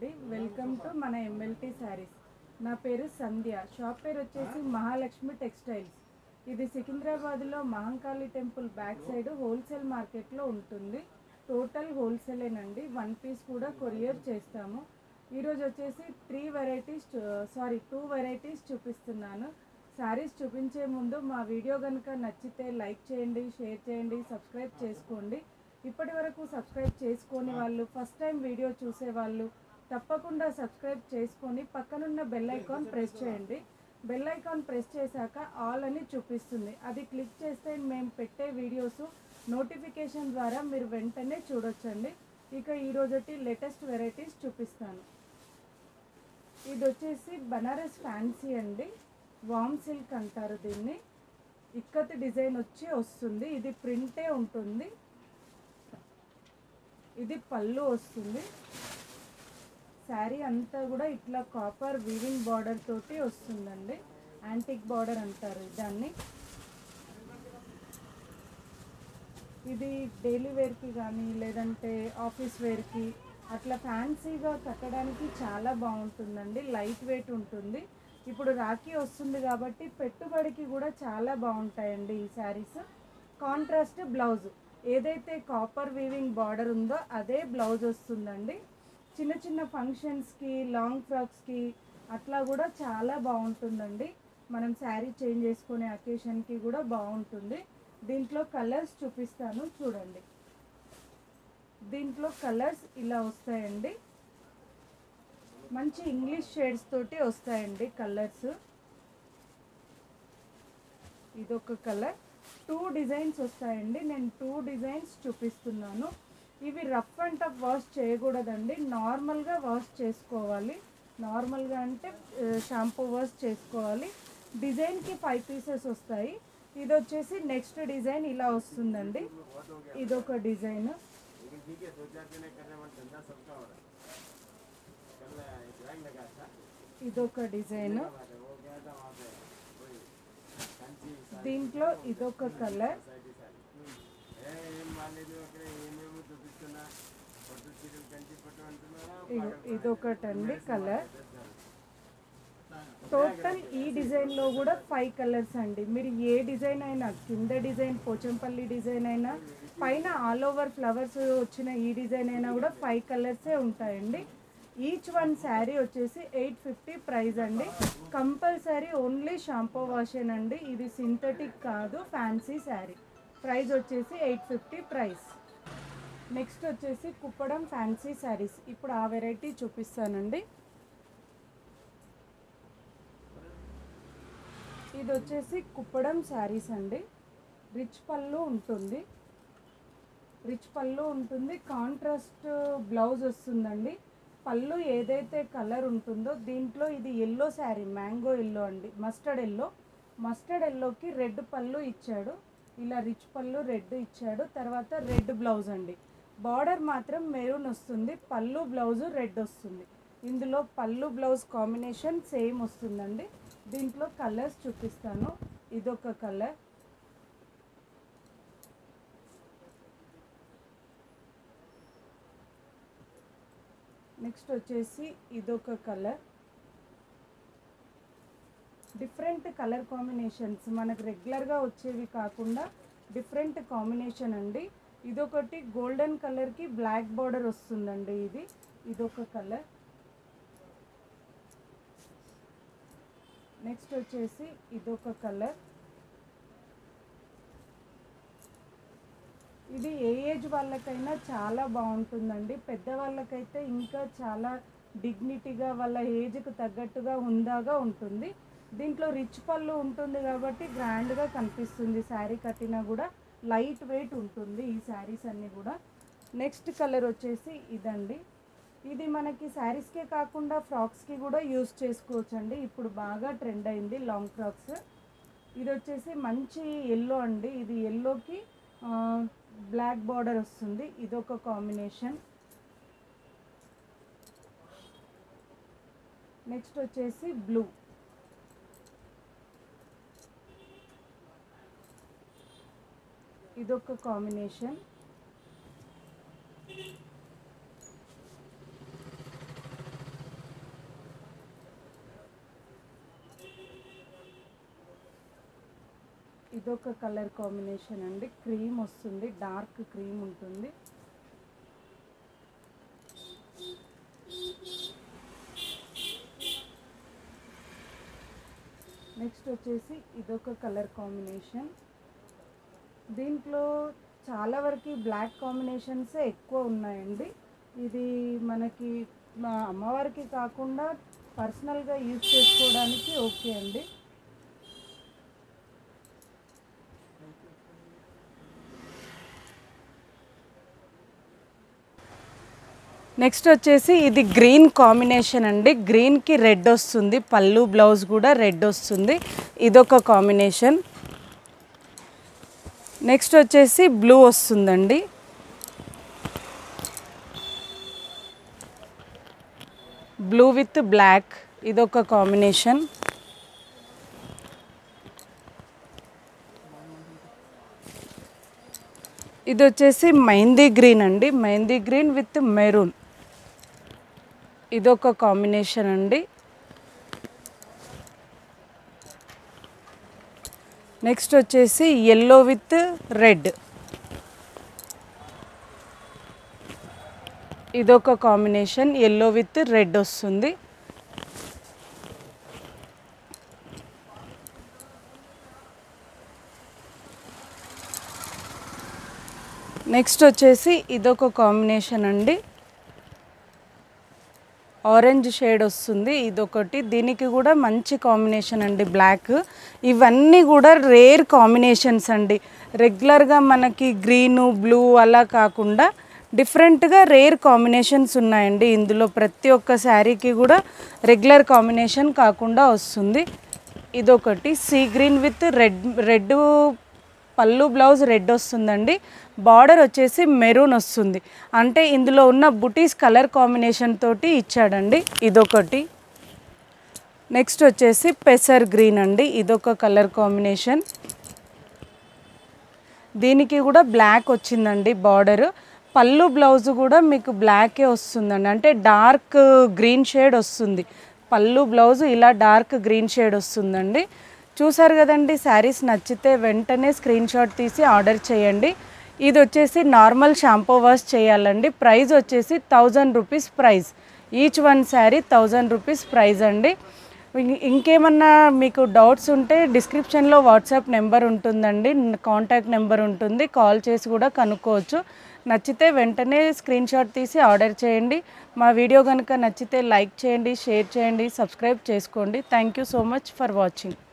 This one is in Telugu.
అండి వెల్కమ్ టు మన ఎంఎల్టీ శారీస్ నా పేరు సంధ్య షాప్ పేరు వచ్చేసి మహాలక్ష్మి టెక్స్టైల్స్ ఇది సికింద్రాబాద్లో Mahankali temple back side wholesale మార్కెట్లో ఉంటుంది టోటల్ హోల్సేలేనండి వన్ పీస్ కూడా కొరియర్ చేస్తాము ఈరోజు వచ్చేసి three varieties sorry two varieties చూపిస్తున్నాను శారీస్ చూపించే ముందు మా వీడియో కనుక నచ్చితే లైక్ చేయండి షేర్ చేయండి సబ్స్క్రైబ్ చేసుకోండి ఇప్పటి వరకు సబ్స్క్రైబ్ చేసుకొని వాళ్ళు ఫస్ట్ టైం వీడియో చూసే వాళ్ళు తప్పకుండా సబ్స్క్రైబ్ చేసుకొని పక్కనున్న బెల్ ఐకాన్ ప్రెస్ చేయండి బెల్ ఐకాన్ ప్రెస్ చేశాక ఆల్ అని చూపిస్తుంది అది క్లిక్ చేస్తే మేము పెట్టే వీడియోస్ నోటిఫికేషన్ ద్వారా మీరు వెంటనే చూడొచ్చండి ఇక ఈరోజటి లేటెస్ట్ వెరైటీస్ చూపిస్తాను ఇది వచ్చేసి బనారస్ ఫ్యాన్సీ అండి వామ్ సిల్క్ అంటారు దీన్ని ఇక్కత్ డిజైన్ వచ్చి వస్తుంది ఇది ప్రింటే ఉంటుంది ఇది పళ్ళు వస్తుంది శారీ అంతా కూడా ఇట్లా కాపర్ వీవింగ్ బార్డర్ తోటి వస్తుందండి యాంటిక్ బార్డర్ అంటారు దాన్ని ఇది డైలీ వేర్కి కానీ లేదంటే ఆఫీస్ వేర్కి అట్లా ఫ్యాన్సీగా కట్టడానికి చాలా బాగుంటుందండి లైట్ వెయిట్ ఉంటుంది ఇప్పుడు రాఖీ వస్తుంది కాబట్టి పెట్టుబడికి కూడా చాలా బాగుంటాయండి ఈ శారీస్ కాంట్రాస్ట్ బ్లౌజ్ ఏదైతే కాపర్ వీవింగ్ బార్డర్ ఉందో అదే బ్లౌజ్ వస్తుందండి చిన్న చిన్న ఫంక్షన్స్కి లాంగ్ ఫ్రాక్స్కి అట్లా కూడా చాలా బాగుంటుందండి మనం శారీ చేంజ్ చేసుకునే అకేషన్కి కూడా బాగుంటుంది దీంట్లో కలర్స్ చూపిస్తాను చూడండి దీంట్లో కలర్స్ ఇలా వస్తాయండి మంచి ఇంగ్లీష్ షేడ్స్ తోటి వస్తాయండి కలర్స్ ఇదొక కలర్ టూ డిజైన్స్ వస్తాయండి నేను టూ డిజైన్స్ చూపిస్తున్నాను ఇవి రఫ్ అండ్ టఫ్ వాష్ చేయకూడదండి నార్మల్గా వాష్ చేసుకోవాలి నార్మల్గా అంటే షాంపూ వాష్ చేసుకోవాలి డిజైన్కి ఫైవ్ పీసెస్ వస్తాయి ఇది వచ్చేసి నెక్స్ట్ డిజైన్ ఇలా వస్తుందండి ఇదొక డిజైన్ लेकिन ठीक है दो चार दिन करने में धंधा सबका हो रहा है कल एक रंग लगा था ఇదొక డిజైన్ बात है वो गया था वहाँ पे कोई कंची దీంట్లో ఇదొక కలర్ సొసైటీ సారీ ఏ ఏం బాగాలేదు అక్కడ ఏమేమో చూపిస్తున్నా పట్టు చీరలు కంచి పట్టు అంటున్నారా ఇగో ఇదొకటండి కలర్ టోటల్ ఈ డిజైన్లో కూడా ఫైవ్ కలర్స్ అండి మీరు ఏ డిజైన్ అయినా కింద డిజైన్ పోచంపల్లి డిజైన్ అయినా పైన ఆల్ ఓవర్ ఫ్లవర్స్ వచ్చిన ఈ డిజైన్ అయినా కూడా ఫైవ్ కలర్సే ఉంటాయండి ఈచ్ వన్ శారీ వచ్చేసి ఎయిట్ ఫిఫ్టీ ప్రైస్ అండి కంపల్సరీ ఓన్లీ షాంపూ వాషేనండి ఇది సింథటిక్ కాదు ఫ్యాన్సీ శారీ ప్రైస్ వచ్చేసి ఎయిట్ ఫిఫ్టీ ప్రైస్ నెక్స్ట్ వచ్చేసి కుప్పడం ఫ్యాన్సీ శారీస్ ఇప్పుడు ఆ వెరైటీ చూపిస్తానండి ఇది వచ్చేసి కుప్పడం శారీస్ అండి రిచ్ పళ్ళు ఉంటుంది రిచ్ పళ్ళు ఉంటుంది కాంట్రాస్ట్ బ్లౌజ్ వస్తుందండి పళ్ళు ఏదైతే కలర్ ఉంటుందో దీంట్లో ఇది ఎల్లో శారీ మ్యాంగో ఎల్లో అండి మస్టర్డ్ ఎల్లో మస్టర్డ్ ఎల్లోకి రెడ్ పళ్ళు ఇచ్చాడు ఇలా రిచ్ పళ్ళు రెడ్ ఇచ్చాడు తర్వాత రెడ్ బ్లౌజ్ అండి బార్డర్ మాత్రం మెరూన్ వస్తుంది పళ్ళు బ్లౌజ్ రెడ్ వస్తుంది ఇందులో పళ్ళు బ్లౌజ్ కాంబినేషన్ సేమ్ వస్తుందండి దీంట్లో కలర్స్ చూపిస్తాను ఇదొక కలర్ నెక్స్ట్ వచ్చేసి ఇదొక కలర్ డిఫరెంట్ కలర్ కాంబినేషన్స్ మనకు రెగ్యులర్గా వచ్చేవి కాకుండా డిఫరెంట్ కాంబినేషన్ అండి ఇదొకటి గోల్డెన్ కలర్కి బ్లాక్ బార్డర్ వస్తుందండి ఇది ఇదొక కలర్ నెక్స్ట్ వచ్చేసి ఇదొక కలర్ ఇది ఏ ఏజ్ వాళ్ళకైనా చాలా బాగుంటుందండి పెద్దవాళ్ళకైతే ఇంకా చాలా డిగ్నిటీగా వాళ్ళ ఏజ్కి తగ్గట్టుగా ఉందాగా ఉంటుంది దీంట్లో రిచ్ పళ్ళు ఉంటుంది కాబట్టి గ్రాండ్గా కనిపిస్తుంది శారీ కట్టినా కూడా లైట్ వెయిట్ ఉంటుంది ఈ శారీస్ అన్నీ కూడా నెక్స్ట్ కలర్ వచ్చేసి ఇదండి ఇది మనకి శారీస్కే కాకుండా ఫ్రాక్స్కి కూడా యూస్ చేసుకోవచ్చు అండి ఇప్పుడు బాగా ట్రెండ్ అయింది లాంగ్ ఫ్రాక్స్ ఇది వచ్చేసి మంచి ఎల్లో అండి ఇది ఎల్లోకి బ్లాక్ బార్డర్ వస్తుంది ఇదొక కాంబినేషన్ నెక్స్ట్ వచ్చేసి బ్లూ ఇదొక కాంబినేషన్ ఇదొక కలర్ కాంబినేషన్ అండి క్రీమ్ వస్తుంది డార్క్ క్రీమ్ ఉంటుంది నెక్స్ట్ వచ్చేసి ఇదొక కలర్ కాంబినేషన్ దీంట్లో చాలా వరకు బ్లాక్ కాంబినేషన్స్ ఎక్కువ ఉన్నాయండి ఇది మనకి మా అమ్మవారికి కాకుండా పర్సనల్గా యూజ్ చేసుకోవడానికి ఓకే అండి నెక్స్ట్ వచ్చేసి ఇది గ్రీన్ కాంబినేషన్ అండి గ్రీన్కి రెడ్ వస్తుంది పళ్ళు బ్లౌజ్ కూడా రెడ్ వస్తుంది ఇదొక కాంబినేషన్ నెక్స్ట్ వచ్చేసి బ్లూ వస్తుందండి బ్లూ విత్ బ్లాక్ ఇదొక కాంబినేషన్ ఇది వచ్చేసి మెహందీ గ్రీన్ అండి మెహందీ గ్రీన్ విత్ మెరూన్ ఇదొక కాంబినేషన్ అండి నెక్స్ట్ వచ్చేసి ఎల్లో విత్ రెడ్ ఇదొక కాంబినేషన్ ఎల్లో విత్ రెడ్ వస్తుంది నెక్స్ట్ వచ్చేసి ఇదొక కాంబినేషన్ అండి ఆరెంజ్ షేడ్ వస్తుంది ఇదొకటి దీనికి కూడా మంచి కాంబినేషన్ అండి బ్లాక్ ఇవన్నీ కూడా రేర్ కాంబినేషన్స్ అండి రెగ్యులర్గా మనకి గ్రీను బ్లూ అలా కాకుండా డిఫరెంట్గా రేర్ కాంబినేషన్స్ ఉన్నాయండి ఇందులో ప్రతి ఒక్క శారీకి కూడా రెగ్యులర్ కాంబినేషన్ కాకుండా వస్తుంది ఇదొకటి sea green with red red పళ్ళు బ్లౌజ్ రెడ్ వస్తుందండి బార్డర్ వచ్చేసి మెరూన్ వస్తుంది అంటే ఇందులో ఉన్న బుటీస్ కలర్ కాంబినేషన్ తోటి ఇచ్చాడండి ఇదొకటి నెక్స్ట్ వచ్చేసి పెసర్ గ్రీన్ అండి ఇదొక కలర్ కాంబినేషన్ దీనికి కూడా బ్లాక్ వచ్చిందండి బార్డర్ పళ్ళు బ్లౌజ్ కూడా మీకు బ్లాకే వస్తుందండి అంటే డార్క్ గ్రీన్ షేడ్ వస్తుంది పళ్ళు బ్లౌజ్ ఇలా డార్క్ గ్రీన్ షేడ్ వస్తుందండి చూసారు కదండి శారీస్ నచ్చితే వెంటనే స్క్రీన్ షాట్ తీసి ఆర్డర్ చేయండి ఇది వచ్చేసి నార్మల్ షాంపూ వాష్ చేయాలండి ప్రైస్ వచ్చేసి thousand rupees price each one sari thousand rupees price అండి ఇం- ఇంకేమన్నా మీకు డౌట్స్ ఉంటే డిస్క్రిప్షన్లో వాట్సాప్ నెంబర్ ఉంటుందండి కాంటాక్ట్ నెంబర్ ఉంటుంది కాల్ చేసి కూడా కనుక్కోవచ్చు నచ్చితే వెంటనే స్క్రీన్ షాట్ తీసి ఆర్డర్ చేయండి మా వీడియో కనుక నచ్చితే లైక్ చేయండి షేర్ చేయండి సబ్స్క్రైబ్ చేసుకోండి thank you so much for watching